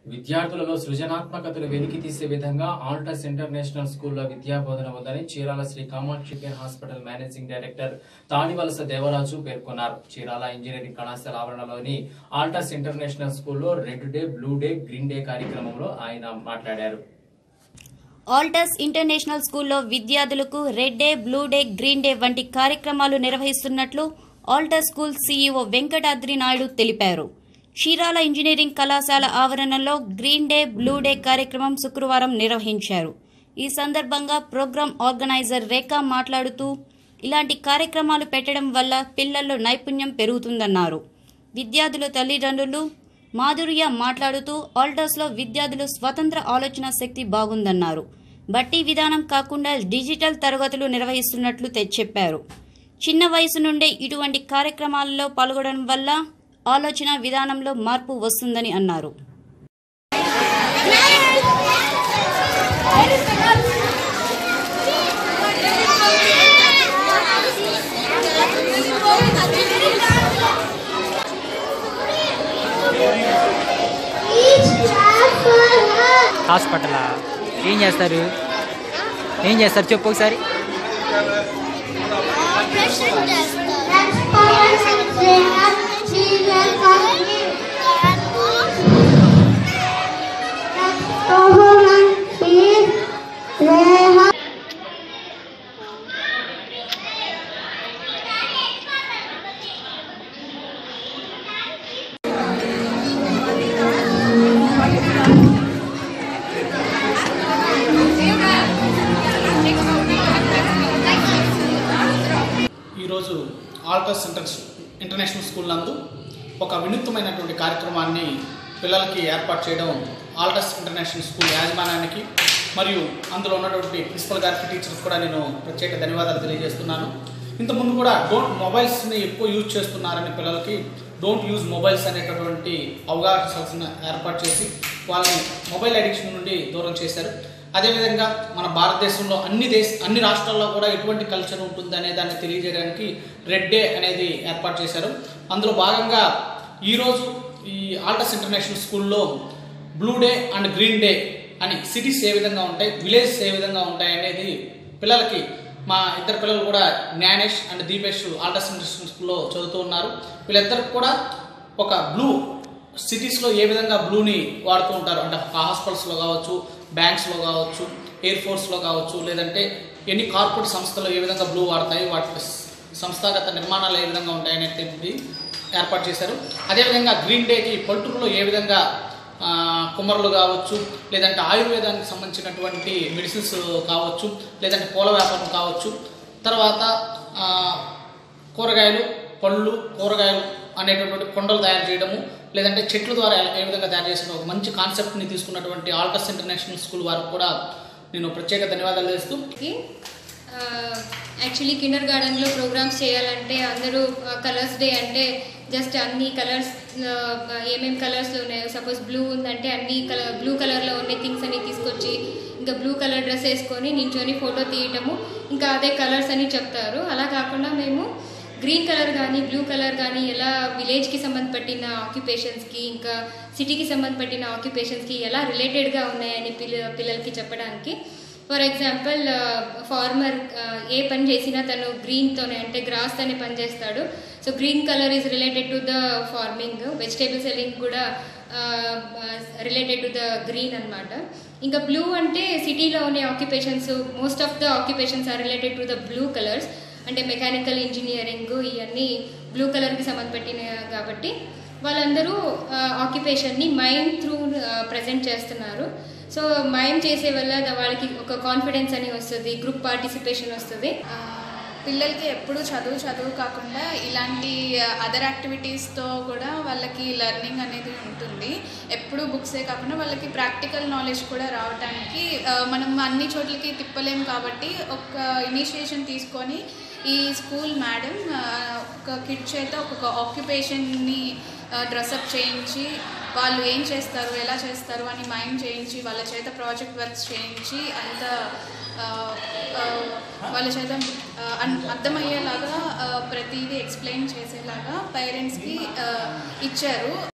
విద్యార్థులలో సృజనాత్మకతను వెలికి తీసే విధంగా ఆల్టస్ ఇంటర్నేషనల్ స్కూల్లో విద్యా బోధన ఉందని Chirala Shri Kamakshi care hospital managing director Tadivalasa Devaraju పేర్కొన్నారు చీరాల ఇంజనీరింగ్ కళాశాల ఆవరణలోని ఆల్టస్ ఇంటర్నేషనల్ స్కూల్లో red day blue day green day కార్యక్రమంలో ఆయన మాట్లాడారు ఆల్టస్ ఇంటర్నేషనల్ స్కూల్లో విద్యార్థులకు red day blue day green day వంటి కార్యక్రమాలు నిర్వహిస్తున్నట్లు Altus school CEO Venkatadri Naidu తెలిపారు చీరాల ఇంజనీరింగ్ కళాశాల ఆవరణలో గ్రీన్ డే బ్లూ డే కార్యక్రమం శుక్రవారం నిర్వహించారు ఈ సందర్భంగా ప్రోగ్రాం ఆర్గనైజర్ రేఖా మాట్లాడుతూ ఇలాంటి కార్యక్రమాలు పెట్టడం వల్ల పిల్లల్లో నైపుణ్యం పెరుగుతుందన్నారు విద్యార్థుల తల్లిదండ్రులు మాధుర్య మాట్లాడుతూ ఆల్టర్స్లో విద్యార్థులు స్వతంత్ర ఆలోచన శక్తి బాగుందన్నారు బట్టి విధానం కాకుండా డిజిటల్ తరగతులు నిర్వహిస్తున్నట్లు తె- చెప్పారు చిన్న వయసు నుండే ఇటువంటి కార్యక్రమాలలో పాల్గొనడం వల్ల ఆలోచన విధానంలో మార్పు వస్తుందని అన్నారు హాస్పిటలా ఏం చేస్తారు ఏం చేస్తారు చెప్పు ఒకసారి ఈరోజు ఆల్టస్ ఇంటర్ ఇంటర్నేషనల్ స్కూల్ నందు ఒక వినూత్నమైనటువంటి కార్యక్రమాన్ని పిల్లలకి ఏర్పాటు చేయడం ఆల్టస్ ఇంటర్నేషనల్ స్కూల్ యాజమాన్యానికి మరియు అందులో ఉన్నటువంటి ప్రిన్సిపల్ గారికి టీచర్కి కూడా నేను ప్రత్యేక ధన్యవాదాలు తెలియజేస్తున్నాను ఇంతకుముందు కూడా డోంట్ మొబైల్స్ని ఎక్కువ యూజ్ చేస్తున్నారని పిల్లలకి డోంట్ యూజ్ మొబైల్స్ అనేటటువంటి అవగాహన సదస్సును ఏర్పాటు చేసి వాళ్ళని మొబైల్ అడిక్షన్ నుండి దూరం చేశారు అదేవిధంగా మన భారతదేశంలో అన్ని దేశ అన్ని రాష్ట్రాల్లో కూడా ఎటువంటి కల్చర్ ఉంటుంది అనే దాన్ని తెలియజేయడానికి రెడ్ డే అనేది ఏర్పాటు చేశారు అందులో భాగంగా ఈరోజు ఈ ఆల్టస్ ఇంటర్నేషనల్ స్కూల్లో blue day and green day అని సిటీస్ ఏ విధంగా ఉంటాయి విలేజెస్ ఏ విధంగా ఉంటాయి అనేది పిల్లలకి మా ఇద్దరు పిల్లలు కూడా Gnanesh and Deepesh Altus international స్కూల్లో చదువుతూ ఉన్నారు వీళ్ళిద్దరికి కూడా ఒక బ్లూ సిటీస్లో ఏ విధంగా బ్లూని వాడుతూ ఉంటారు అంటే హాస్పిటల్స్లో కావచ్చు బ్యాంక్స్లో కావచ్చు ఎయిర్ ఫోర్స్లో కావచ్చు లేదంటే ఎన్ని కార్పొరేట్ సంస్థలు ఏ విధంగా బ్లూ వాడతాయి వాటి సంస్థాగత నిర్మాణాలు ఏ విధంగా ఉంటాయి అనేటువంటిది ఏర్పాటు చేశారు అదేవిధంగా గ్రీన్ డేకి పల్టూరులో ఏ విధంగా ఆ, కుమ్మరులు కావచ్చు లేదంటే ఆయుర్వేదానికి సంబంధించినటువంటి మెడిసిన్స్ కావచ్చు లేదంటే పూల వ్యాపారం కావచ్చు తర్వాత ఆ, కూరగాయలు పళ్ళు కూరగాయలు అనేటటువంటి కొండలు తయారు చేయడము లేదంటే చెట్ల ద్వారా ఏ విధంగా తయారు చేసిన ఒక మంచి కాన్సెప్ట్ని తీసుకున్నటువంటి ఆల్టస్ ఇంటర్నేషనల్ స్కూల్ వారికి కూడా నేను ప్రత్యేక ధన్యవాదాలు చేస్తూ యాక్చువల్లీ కిండర్ గార్డెన్లో ప్రోగ్రామ్స్ చేయాలంటే అందరూ కలర్స్ డే అంటే జస్ట్ అన్ని కలర్స్ ఏమేమి కలర్స్లో ఉన్నాయో సపోజ్ బ్లూ ఉందంటే అన్ని కలర్ బ్లూ కలర్లో ఉన్న థింగ్స్ అన్ని తీసుకొచ్చి ఇంకా బ్లూ కలర్ డ్రెస్ వేసుకొని నించొని ఫోటో తీయటము ఇంకా అదే కలర్స్ అని చెప్తారు అలా కాకుండా మేము గ్రీన్ కలర్ కానీ బ్లూ కలర్ కానీ ఎలా విలేజ్కి సంబంధపట్టిన ఆక్యుపేషన్స్కి ఇంకా సిటీకి సంబంధపట్టిన ఆక్యుపేషన్స్కి ఎలా రిలేటెడ్గా ఉన్నాయని పిల్ల పిల్లలకి చెప్పడానికి ఫర్ ఎగ్జాంపుల్ ఫార్మర్ ఏ పని చేసినా తను గ్రీన్తోనే అంటే గ్రాస్తోనే పని చేస్తాడు so green colour is related to the farming vegetable selling కూడా రిలేటెడ్ టు ద గ్రీన్ అన్నమాట ఇంకా బ్లూ అంటే సిటీలో ఉండే occupations most of the occupations are related to the blue colours అంటే మెకానికల్ ఇంజనీరింగ్ ఇవన్నీ బ్లూ కలర్కి సంబంధపట్టిన కాబట్టి వాళ్ళందరూ ఆక్యుపేషన్ని మైండ్ త్రూ ప్రజెంట్ చేస్తున్నారు సో మైండ్ చేసే వల్ల ద- వాళ్ళకి ఒక కాన్ఫిడెన్స్ అని వస్తుంది గ్రూప్ పార్టిసిపేషన్ వస్తుంది ఆ, పిల్లలకి ఎప్పుడు చదువు చదువు కాకుండా ఇలాంటి అదర్ యాక్టివిటీస్తో కూడా వాళ్ళకి లెర్నింగ్ అనేది ఉంటుంది ఎప్పుడు బుక్సే కాకుండా వాళ్ళకి ప్రాక్టికల్ నాలెడ్జ్ కూడా రావడానికి ఆ, మనం అన్ని చోట్లకి తిప్పలేం కాబట్టి ఒక ఇనిషియేషన్ తీసుకొని ఈ స్కూల్ మేడం ఆ, ఒక కిడ్ చేత ఒక ఆక్యుపేషన్ని డ్రెస్అప్ చేయించి వాళ్ళు ఏం చేస్తారు ఎలా చేస్తారు అని మైండ్ చేయించి వాళ్ళ చేత ప్రాజెక్ట్ వర్క్స్ చేయించి అంత ఆ, ఆ, వాళ్ళ చేత ఆ, అన్- అర్థమయ్యేలాగా ఆ, ప్రతిదీ ఎక్స్ప్లెయిన్ చేసేలాగా పేరెంట్స్కి ఇచ్చారు